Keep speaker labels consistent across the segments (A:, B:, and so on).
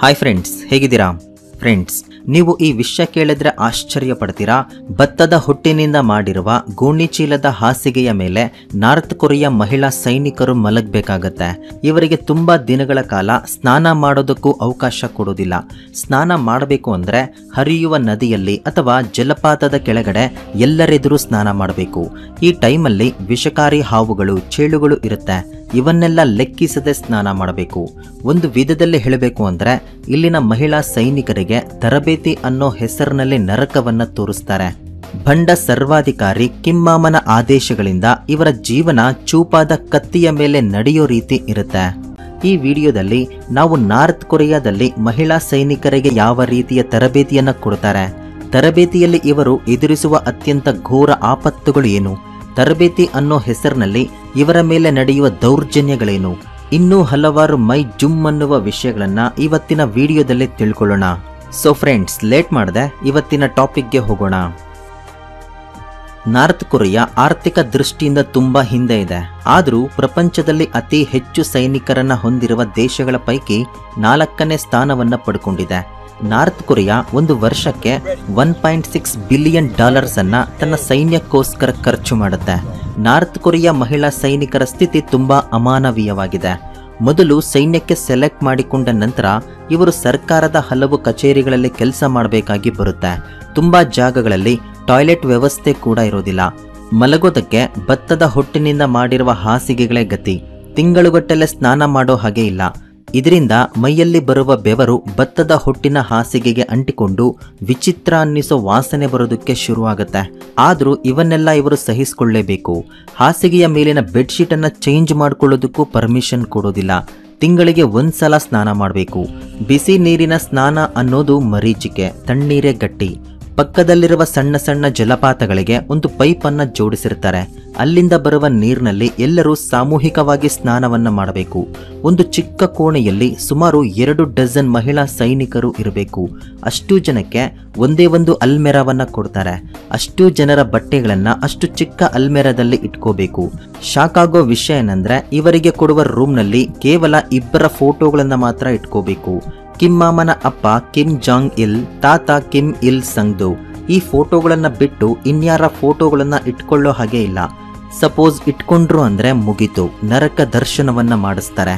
A: hi friends ಹೇಗಿದ್ದೀರಾ friends ನೀವು ಈ ವಿಷಯ ಕೇಳಿದ್ರೆ ಆಶ್ಚರ್ಯ ಪಡ್ತೀರಾ ಭತ್ತದ ಹುಟ್ಟಿನಿಂದ ಮಾಡಿರುವ ಗೋಣಿ ಚೀಲದ ಹಾಸಿಗೆಯ ಮೇಲೆ ನಾರ್ತ್ ಕೊರಿಯಾ ಮಹಿಳಾ ಸೈನಿಕರು ಮಲಗಬೇಕಾಗತ್ತೆ ಇವರಿಗೆ ತುಂಬಾ ದಿನಗಳ ಕಾಲ ಸ್ನಾನ ಮಾಡೋದಕ್ಕೂ ಅವಕಾಶ ಕೊಡೋದಿಲ್ಲ ಸ್ನಾನ ಮಾಡಬೇಕು ಅಂದ್ರೆ ಹರಿಯುವ ನದಿಯಲ್ಲಿ ಅಥವಾ ಜಲಪಾತದ ಕೆಳಗಡೆ ಎಲ್ಲರೆದುರು ಸ್ನಾನ ಮಾಡಬೇಕು ಈ ಟೈಮಲ್ಲಿ ವಿಷಕಾರಿ ಹಾವುಗಳು ಚೇಳುಗಳು ಇರುತ್ತೆ ಇವನ್ನೆಲ್ಲ ಲೆಕ್ಕಿಸದೆ ಸ್ನಾನ ಮಾಡಬೇಕು ಒಂದು ವಿಧದಲ್ಲಿ ಹೇಳಬೇಕು ಅಂದ್ರೆ ಇಲ್ಲಿನ ಮಹಿಳಾ ಸೈನಿಕರಿಗೆ ತರಬೇತಿ ಅನ್ನೋ ಹೆಸರಿನಲ್ಲಿ ನರಕವನ್ನ ತೋರಿಸ್ತಾರೆ ಭಂಡ ಸರ್ವಾಧಿಕಾರಿ ಕಿಮ್ಮಾಮನ ಆದೇಶಗಳಿಂದ ಇವರ ಜೀವನ ಚೂಪಾದ ಕತ್ತಿಯ ಮೇಲೆ ನಡೆಯೋ ರೀತಿ ಇರುತ್ತೆ ಈ ವಿಡಿಯೋದಲ್ಲಿ ನಾವು ನಾರ್ತ್ ಕೊರಿಯಾದಲ್ಲಿ ಮಹಿಳಾ ಸೈನಿಕರಿಗೆ ಯಾವ ರೀತಿಯ ತರಬೇತಿಯನ್ನ ಕೊಡ್ತಾರೆ ತರಬೇತಿಯಲ್ಲಿ ಇವರು ಎದುರಿಸುವ ಅತ್ಯಂತ ಘೋರ ಆಪತ್ತುಗಳು ಏನು ತರಬೇತಿ ಅನ್ನೋ ಹೆಸರಿನಲ್ಲಿ ಇವರ ಮೇಲೆ ನಡೆಯುವ ದೌರ್ಜನ್ಯಗಳೇನು ಇನ್ನೂ ಹಲವಾರು ಮೈ ಜುಮ್ ಅನ್ನುವ ವಿಷಯಗಳನ್ನ ಇವತ್ತಿನ ವಿಡಿಯೋದಲ್ಲಿ ತಿಳ್ಕೊಳ್ಳೋಣ ಸೊ ಫ್ರೆಂಡ್ಸ್ ಲೇಟ್ ಮಾಡದೆ ಇವತ್ತಿನ ಟಾಪಿಕ್ಗೆ ಹೋಗೋಣ ನಾರ್ತ್ ಕೊರಿಯಾ ಆರ್ಥಿಕ ದೃಷ್ಟಿಯಿಂದ ತುಂಬಾ ಹಿಂದೆ ಇದೆ ಆದರೂ ಪ್ರಪಂಚದಲ್ಲಿ ಅತಿ ಹೆಚ್ಚು ಸೈನಿಕರನ್ನ ಹೊಂದಿರುವ ದೇಶಗಳ ಪೈಕಿ ನಾಲ್ಕನೇ ಸ್ಥಾನವನ್ನ ಪಡ್ಕೊಂಡಿದೆ ನಾರ್ತ್ ಕೊರಿಯಾ ಒಂದು ವರ್ಷಕ್ಕೆ one point six billion dollars ಅನ್ನ ತನ್ನ ಸೈನ್ಯಕ್ಕೋಸ್ಕರ ಖರ್ಚು ಮಾಡುತ್ತೆ ನಾರ್ತ್ ಕೊರಿಯಾ ಮಹಿಳಾ ಸೈನಿಕರ ಸ್ಥಿತಿ ತುಂಬಾ ಅಮಾನವೀಯವಾಗಿದೆ ಮೊದಲು ಸೈನ್ಯಕ್ಕೆ ಸೆಲೆಕ್ಟ್ ಮಾಡಿಕೊಂಡ ನಂತರ ಇವರು ಸರ್ಕಾರದ ಹಲವು ಕಚೇರಿಗಳಲ್ಲಿ ಕೆಲಸ ಮಾಡಬೇಕಾಗಿ ಬರುತ್ತೆ ತುಂಬಾ ಜಾಗಗಳಲ್ಲಿ ಟಾಯ್ಲೆಟ್ ವ್ಯವಸ್ಥೆ ಕೂಡ ಇರೋದಿಲ್ಲ ಮಲಗೋದಕ್ಕೆ ಭತ್ತದ ಹೊಟ್ಟಿನಿಂದ ಮಾಡಿರುವ ಹಾಸಿಗೆಗಳೇ ಗತಿ ತಿಂಗಳುಗಟ್ಟಲೆ ಸ್ನಾನ ಮಾಡೋ ಹಾಗೆ ಇಲ್ಲ ಇದರಿಂದ ಮೈಯಲ್ಲಿ ಬರುವ ಬೆವರು ಭತ್ತದ ಹೊಟ್ಟಿನ ಹಾಸಿಗೆಗೆ ಅಂಟಿಕೊಂಡು ವಿಚಿತ್ರ ಅನ್ನಿಸೋ ವಾಸನೆ ಬರೋದಕ್ಕೆ ಶುರುವಾಗುತ್ತೆ ಆದರೂ ಇವನ್ನೆಲ್ಲ ಇವರು ಸಹಿಸಿಕೊಳ್ಳೇಬೇಕು ಹಾಸಿಗೆಯ ಮೇಲಿನ ಬೆಡ್ಶೀಟ್ ಅನ್ನ ಚೇಂಜ್ ಮಾಡ್ಕೊಳ್ಳೋದಕ್ಕೂ ಪರ್ಮಿಷನ್ ಕೊಡೋದಿಲ್ಲ ತಿಂಗಳಿಗೆ ಒಂದ್ಸಲ ಸ್ನಾನ ಮಾಡಬೇಕು ಬಿಸಿ ನೀರಿನ ಸ್ನಾನ ಅನ್ನೋದು ಮರೀಚಿಕೆ ತಣ್ಣೀರೇ ಗಟ್ಟಿ ಪಕ್ಕದಲ್ಲಿರುವ ಸಣ್ಣ ಸಣ್ಣ ಜಲಪಾತಗಳಿಗೆ ಒಂದು ಪೈಪ್ ಅನ್ನ ಜೋಡಿಸಿರ್ತಾರೆ ಅಲ್ಲಿಂದ ಬರುವ ನೀರಿನಲ್ಲಿ ಎಲ್ಲರೂ ಸಾಮೂಹಿಕವಾಗಿ ಸ್ನಾನವನ್ನ ಮಾಡಬೇಕು ಒಂದು ಚಿಕ್ಕ ಕೋಣೆಯಲ್ಲಿ ಸುಮಾರು ಎರಡು ಡಜನ್ ಮಹಿಳಾ ಸೈನಿಕರು ಇರಬೇಕು ಅಷ್ಟು ಜನಕ್ಕೆ ಒಂದೇ ಒಂದು ಅಲ್ಮೆರಾವನ್ನ ಕೊಡ್ತಾರೆ ಅಷ್ಟು ಜನರ ಬಟ್ಟೆಗಳನ್ನ ಅಷ್ಟು ಚಿಕ್ಕ ಅಲ್ಮೆರಾದಲ್ಲಿ ಇಟ್ಕೋಬೇಕು ಶಾಕ್ ಆಗೋ ವಿಷಯ ಏನಂದ್ರೆ ಇವರಿಗೆ ಕೊಡುವ ರೂಮ್ನಲ್ಲಿ ಕೇವಲ ಇಬ್ಬರ ಫೋಟೋಗಳನ್ನ ಮಾತ್ರ ಇಟ್ಕೋಬೇಕು ಕಿಮ್ ಮಾಮನ ಅಪ್ಪ ಕಿಮ್ ಜಾಂಗ್ ಇಲ್ ತಾತ ಕಿಮ್ ಇಲ್ ಸಂಗ್ದು ಈ ಫೋಟೋಗಳನ್ನ ಬಿಟ್ಟು ಇನ್ಯಾರ ಫೋಟೋಗಳನ್ನ ಇಟ್ಕೊಳ್ಳೋ ಹಾಗೆ ಇಲ್ಲ ಸಪೋಸ್ ಇಟ್ಕೊಂಡ್ರು ಅಂದ್ರೆ ಮುಗೀತು ನರಕ ದರ್ಶನವನ್ನ ಮಾಡಿಸ್ತಾರೆ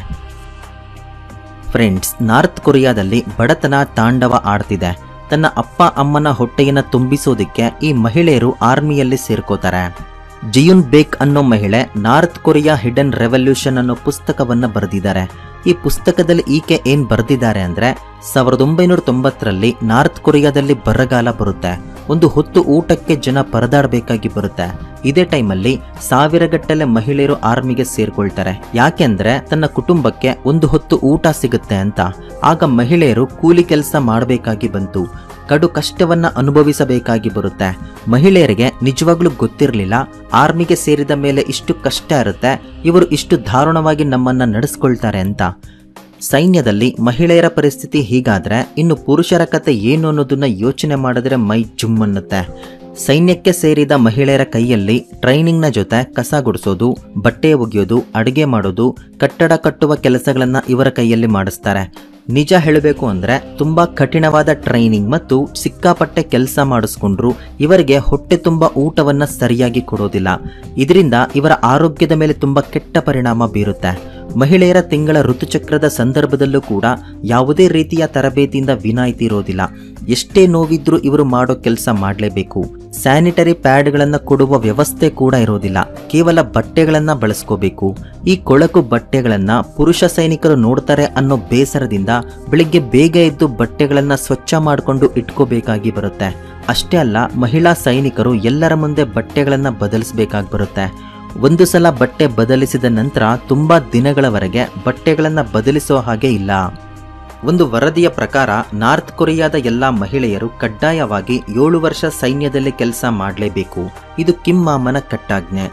A: ಫ್ರೆಂಡ್ಸ್ ನಾರ್ತ್ ಕೊರಿಯಾದಲ್ಲಿ ಬಡತನ ತಾಂಡವ ಆಡ್ತಿದೆ ತನ್ನ ಅಪ್ಪ ಅಮ್ಮನ ಹೊಟ್ಟೆಯನ್ನ ತುಂಬಿಸೋದಕ್ಕೆ ಈ ಮಹಿಳೆಯರು ಆರ್ಮಿಯಲ್ಲಿ ಸೇರ್ಕೋತಾರೆ ಜಿಯುನ್ ಬೇಕ್ ಅನ್ನೋ ಮಹಿಳೆ ನಾರ್ತ್ ಕೊರಿಯಾ ಹಿಡನ್ ರೆವಲ್ಯೂಷನ್ ಅನ್ನೋ ಪುಸ್ತಕವನ್ನ ಬರೆದಿದ್ದಾರೆ ಈ ಪುಸ್ತಕದಲ್ಲಿ ಈಕೆ ಏನ್ ಬರೆದಿದ್ದಾರೆ ಅಂದ್ರೆ ಸಾವಿರದ ಒಂಬೈನೂರ ತೊಂಬತ್ತರಲ್ಲಿ ನಾರ್ತ್ ಕೊರಿಯಾದಲ್ಲಿ ಬರಗಾಲ ಬರುತ್ತೆ ಒಂದು ಹೊತ್ತು ಊಟಕ್ಕೆ ಜನ ಪರದಾಡಬೇಕಾಗಿ ಬರುತ್ತೆ ಇದೇ ಟೈಮಲ್ಲಿ ಸಾವಿರಗಟ್ಟಲೆ ಮಹಿಳೆಯರು ಆರ್ಮಿಗೆ ಸೇರ್ಕೊಳ್ತಾರೆ ಯಾಕೆಂದ್ರೆ ತನ್ನ ಕುಟುಂಬಕ್ಕೆ ಒಂದು ಹೊತ್ತು ಊಟ ಸಿಗುತ್ತೆ ಅಂತ ಆಗ ಮಹಿಳೆಯರು ಕೂಲಿ ಕೆಲಸ ಮಾಡಬೇಕಾಗಿ ಬಂತು ಕಡು ಕಷ್ಟವನ್ನ ಅನುಭವಿಸಬೇಕಾಗಿ ಬರುತ್ತೆ ಮಹಿಳೆಯರಿಗೆ ನಿಜವಾಗ್ಲೂ ಗೊತ್ತಿರಲಿಲ್ಲ ಆರ್ಮಿಗೆ ಸೇರಿದ ಮೇಲೆ ಇಷ್ಟು ಕಷ್ಟ ಇರುತ್ತೆ ಇವರು ಇಷ್ಟು ದಾರುಣವಾಗಿ ನಮ್ಮನ್ನ ನಡೆಸ್ಕೊಳ್ತಾರೆ ಅಂತ ಸೈನ್ಯದಲ್ಲಿ ಮಹಿಳೆಯರ ಪರಿಸ್ಥಿತಿ ಹೀಗಾದ್ರೆ ಇನ್ನು ಪುರುಷರ ಕತೆ ಏನು ಅನ್ನೋದನ್ನ ಯೋಚನೆ ಮಾಡಿದ್ರೆ ಮೈ ಜುಮ್ ಅನ್ನುತ್ತೆ ಸೈನ್ಯಕ್ಕೆ ಸೇರಿದ ಮಹಿಳೆಯರ ಕೈಯಲ್ಲಿ ಟ್ರೈನಿಂಗ್ನ ಜೊತೆ ಕಸ ಗುಡಿಸೋದು ಬಟ್ಟೆ ಒಗೆಯೋದು ಅಡುಗೆ ಮಾಡೋದು ಕಟ್ಟಡ ಕಟ್ಟುವ ಕೆಲಸಗಳನ್ನ ಇವರ ಕೈಯಲ್ಲಿ ಮಾಡಿಸ್ತಾರೆ ನಿಜ ಹೇಳಬೇಕು ಅಂದ್ರೆ ತುಂಬಾ ಕಠಿಣವಾದ ಟ್ರೈನಿಂಗ್ ಮತ್ತು ಸಿಕ್ಕಾಪಟ್ಟೆ ಕೆಲಸ ಮಾಡಿಸ್ಕೊಂಡ್ರು ಇವರಿಗೆ ಹೊಟ್ಟೆ ತುಂಬ ಊಟವನ್ನ ಸರಿಯಾಗಿ ಕೊಡೋದಿಲ್ಲ ಇದರಿಂದ ಇವರ ಆರೋಗ್ಯದ ಮೇಲೆ ತುಂಬಾ ಕೆಟ್ಟ ಪರಿಣಾಮ ಬೀರುತ್ತೆ ಮಹಿಳೆಯರ ತಿಂಗಳ ಋತುಚಕ್ರದ ಸಂದರ್ಭದಲ್ಲೂ ಕೂಡ ಯಾವುದೇ ರೀತಿಯ ತರಬೇತಿಯಿಂದ ವಿನಾಯಿತಿ ಇರೋದಿಲ್ಲ ಎಷ್ಟೇ ನೋವಿದ್ರೂ ಇವರು ಮಾಡೋ ಕೆಲಸ ಮಾಡಲೇಬೇಕು ಸ್ಯಾನಿಟರಿ ಪ್ಯಾಡ್ಗಳನ್ನು ಕೊಡುವ ವ್ಯವಸ್ಥೆ ಕೂಡ ಇರೋದಿಲ್ಲ ಕೇವಲ ಬಟ್ಟೆಗಳನ್ನ ಬಳಸ್ಕೋಬೇಕು ಈ ಕೊಳಕು ಬಟ್ಟೆಗಳನ್ನ ಪುರುಷ ಸೈನಿಕರು ನೋಡ್ತಾರೆ ಅನ್ನೋ ಬೇಸರದಿಂದ ಬೆಳಿಗ್ಗೆ ಬೇಗ ಎದ್ದು ಬಟ್ಟೆಗಳನ್ನ ಸ್ವಚ್ಛ ಮಾಡಿಕೊಂಡು ಇಟ್ಕೋಬೇಕಾಗಿ ಬರುತ್ತೆ ಅಷ್ಟೇ ಅಲ್ಲ ಮಹಿಳಾ ಸೈನಿಕರು ಎಲ್ಲರ ಮುಂದೆ ಬಟ್ಟೆಗಳನ್ನ ಬದಲಿಸಬೇಕಾಗಿ ಬರುತ್ತೆ ಒಂದು ಸಲ ಬಟ್ಟೆ ಬದಲಿಸಿದ ನಂತರ ತುಂಬಾ ದಿನಗಳವರೆಗೆ ಬಟ್ಟೆಗಳನ್ನ ಬದಲಿಸೋ ಹಾಗೆ ಇಲ್ಲ ಒಂದು ವರದಿಯ ಪ್ರಕಾರ ನಾರ್ತ್ ಕೊರಿಯಾದ ಎಲ್ಲ ಮಹಿಳೆಯರು ಕಡ್ಡಾಯವಾಗಿ ಏಳು ವರ್ಷ ಸೈನ್ಯದಲ್ಲಿ ಕೆಲಸ ಮಾಡಲೇಬೇಕು ಇದು ಕಿಮ್ ಮಾಮನ ಕಟ್ಟಾಜ್ಞೆ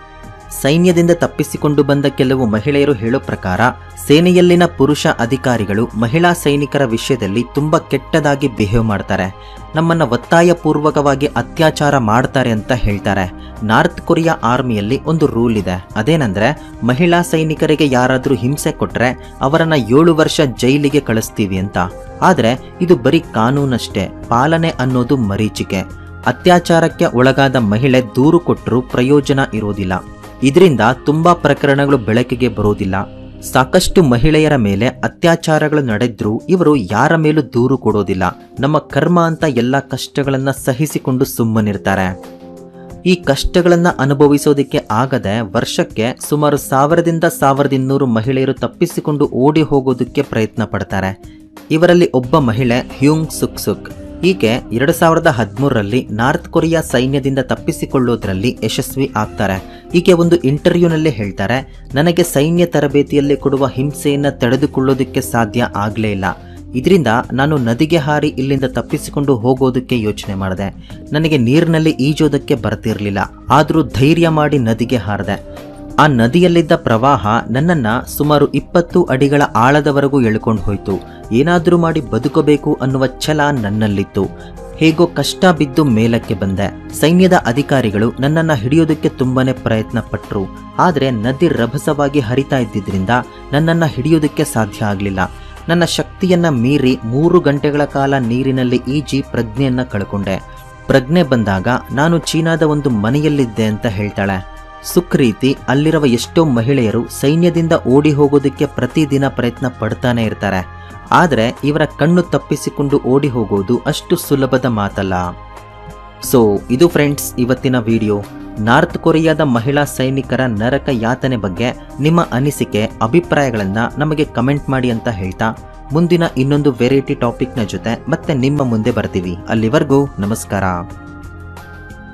A: ಸೈನ್ಯದಿಂದ ತಪ್ಪಿಸಿಕೊಂಡು ಬಂದ ಕೆಲವು ಮಹಿಳೆಯರು ಹೇಳೋ ಪ್ರಕಾರ ಸೇನೆಯಲ್ಲಿನ ಪುರುಷ ಅಧಿಕಾರಿಗಳು ಮಹಿಳಾ ಸೈನಿಕರ ವಿಷಯದಲ್ಲಿ ತುಂಬಾ ಕೆಟ್ಟದಾಗಿ ಬಿಹೇವ್ ಮಾಡ್ತಾರೆ ನಮ್ಮನ್ನ ಒತ್ತಾಯಪೂರ್ವಕವಾಗಿ ಅತ್ಯಾಚಾರ ಮಾಡ್ತಾರೆ ಅಂತ ಹೇಳ್ತಾರೆ ನಾರ್ತ್ ಕೊರಿಯಾ ಆರ್ಮಿಯಲ್ಲಿ ಒಂದು ರೂಲ್ ಇದೆ ಅದೇನಂದ್ರೆ ಮಹಿಳಾ ಸೈನಿಕರಿಗೆ ಯಾರಾದರೂ ಹಿಂಸೆ ಕೊಟ್ರೆ ಅವರನ್ನ ಏಳು ವರ್ಷ ಜೈಲಿಗೆ ಕಳಿಸ್ತೀವಿ ಅಂತ ಆದ್ರೆ ಇದು ಬರೀ ಕಾನೂನಷ್ಟೇ ಪಾಲನೆ ಅನ್ನೋದು ಮರೀಚಿಕೆ ಅತ್ಯಾಚಾರಕ್ಕೆ ಒಳಗಾದ ಮಹಿಳೆ ದೂರು ಕೊಟ್ಟರೂ ಪ್ರಯೋಜನ ಇರೋದಿಲ್ಲ ಇದರಿಂದ ತುಂಬಾ ಪ್ರಕರಣಗಳು ಬೆಳಕಿಗೆ ಬರೋದಿಲ್ಲ ಸಾಕಷ್ಟು ಮಹಿಳೆಯರ ಮೇಲೆ ಅತ್ಯಾಚಾರಗಳು ನಡೆದ್ರೂ ಇವರು ಯಾರ ಮೇಲೂ ದೂರು ಕೊಡೋದಿಲ್ಲ ನಮ್ಮ ಕರ್ಮ ಅಂತ ಎಲ್ಲ ಕಷ್ಟಗಳನ್ನ ಸಹಿಸಿಕೊಂಡು ಸುಮ್ಮನಿರ್ತಾರೆ ಈ ಕಷ್ಟಗಳನ್ನ ಅನುಭವಿಸೋದಕ್ಕೆ ಆಗದೆ ವರ್ಷಕ್ಕೆ ಸುಮಾರು ಸಾವಿರದಿಂದ ಸಾವಿರದ ಇನ್ನೂರು ಮಹಿಳೆಯರು ತಪ್ಪಿಸಿಕೊಂಡು ಓಡಿ ಹೋಗೋದಕ್ಕೆ ಪ್ರಯತ್ನ ಪಡ್ತಾರೆ ಇವರಲ್ಲಿ ಒಬ್ಬ ಮಹಿಳೆ ಹ್ಯೂಂಗ್ ಸುಕ್ ಸುಕ್ ಈಕೆ ಎರಡು ಸಾವಿರದ ಹದಿಮೂರರಲ್ಲಿ ನಾರ್ತ್ ಕೊರಿಯಾ ಸೈನ್ಯದಿಂದ ತಪ್ಪಿಸಿಕೊಳ್ಳೋದ್ರಲ್ಲಿ ಯಶಸ್ವಿ ಆಗ್ತಾರೆ ಈಕೆ ಒಂದು ಇಂಟರ್ವ್ಯೂನಲ್ಲಿ ಹೇಳ್ತಾರೆ ನನಗೆ ಸೈನ್ಯ ತರಬೇತಿಯಲ್ಲಿ ಕೊಡುವ ಹಿಂಸೆಯನ್ನು ತಡೆದುಕೊಳ್ಳೋದಕ್ಕೆ ಸಾಧ್ಯ ಆಗಲೇ ಇಲ್ಲ ಇದರಿಂದ ನಾನು ನದಿಗೆ ಹಾರಿ ಇಲ್ಲಿಂದ ತಪ್ಪಿಸಿಕೊಂಡು ಹೋಗೋದಕ್ಕೆ ಯೋಚನೆ ಮಾಡಿದೆ ನನಗೆ ನೀರಿನಲ್ಲಿ ಈಜೋದಕ್ಕೆ ಬರ್ತಿರ್ಲಿಲ್ಲ ಆದರೂ ಧೈರ್ಯ ಮಾಡಿ ನದಿಗೆ ಹಾರಿದೆ ಆ ನದಿಯಲ್ಲಿದ್ದ ಪ್ರವಾಹ ನನ್ನನ್ನ ಸುಮಾರು ಇಪ್ಪತ್ತು ಅಡಿಗಳ ಆಳದವರೆಗೂ ಎಳ್ಕೊಂಡು ಹೋಯ್ತು ಏನಾದರೂ ಮಾಡಿ ಬದುಕಬೇಕು ಅನ್ನುವ ಛಲ ನನ್ನಲ್ಲಿತ್ತು ಹೇಗೋ ಕಷ್ಟ ಬಿದ್ದು ಮೇಲಕ್ಕೆ ಬಂದೆ ಸೈನ್ಯದ ಅಧಿಕಾರಿಗಳು ನನ್ನನ್ನ ಹಿಡಿಯೋದಕ್ಕೆ ತುಂಬಾನೇ ಪ್ರಯತ್ನ ಪಟ್ರು ಆದ್ರೆ ನದಿ ರಭಸವಾಗಿ ಹರಿತಾ ಇದ್ದಿದ್ರಿಂದ ನನ್ನನ್ನ ಹಿಡಿಯೋದಕ್ಕೆ ಸಾಧ್ಯ ಆಗಲಿಲ್ಲ ನನ್ನ ಶಕ್ತಿಯನ್ನ ಮೀರಿ ಮೂರು ಗಂಟೆಗಳ ಕಾಲ ನೀರಿನಲ್ಲಿ ಈಜಿ ಪ್ರಜ್ಞೆಯನ್ನ ಕಳ್ಕೊಂಡೆ ಪ್ರಜ್ಞೆ ಬಂದಾಗ ನಾನು ಚೀನಾದ ಒಂದು ಮನೆಯಲ್ಲಿದ್ದೆ ಅಂತ ಹೇಳ್ತಾಳೆ ಸುಖ್ರೀತಿ ಅಲ್ಲಿರುವ ಎಷ್ಟೋ ಮಹಿಳೆಯರು ಸೈನ್ಯದಿಂದ ಓಡಿ ಹೋಗೋದಕ್ಕೆ ಪ್ರತಿದಿನ ಪ್ರಯತ್ನ ಪಡ್ತಾನೆ ಇರ್ತಾರೆ ಆದರೆ ಇವರ ಕಣ್ಣು ತಪ್ಪಿಸಿಕೊಂಡು ಓಡಿ ಹೋಗೋದು ಅಷ್ಟು ಸುಲಭದ ಮಾತಲ್ಲ ಸೊ ಇದು ಫ್ರೆಂಡ್ಸ್ ಇವತ್ತಿನ ವಿಡಿಯೋ ನಾರ್ತ್ ಕೊರಿಯಾದ ಮಹಿಳಾ ಸೈನಿಕರ ನರಕ ಯಾತನೆ ಬಗ್ಗೆ ನಿಮ್ಮ ಅನಿಸಿಕೆ ಅಭಿಪ್ರಾಯಗಳನ್ನು ನಮಗೆ ಕಮೆಂಟ್ ಮಾಡಿ ಅಂತ ಹೇಳ್ತಾ ಮುಂದಿನ ಇನ್ನೊಂದು ವೆರೈಟಿ ಟಾಪಿಕ್ನ ಜೊತೆ ಮತ್ತೆ ನಿಮ್ಮ ಮುಂದೆ ಬರ್ತೀವಿ ಅಲ್ಲಿವರೆಗೂ ನಮಸ್ಕಾರ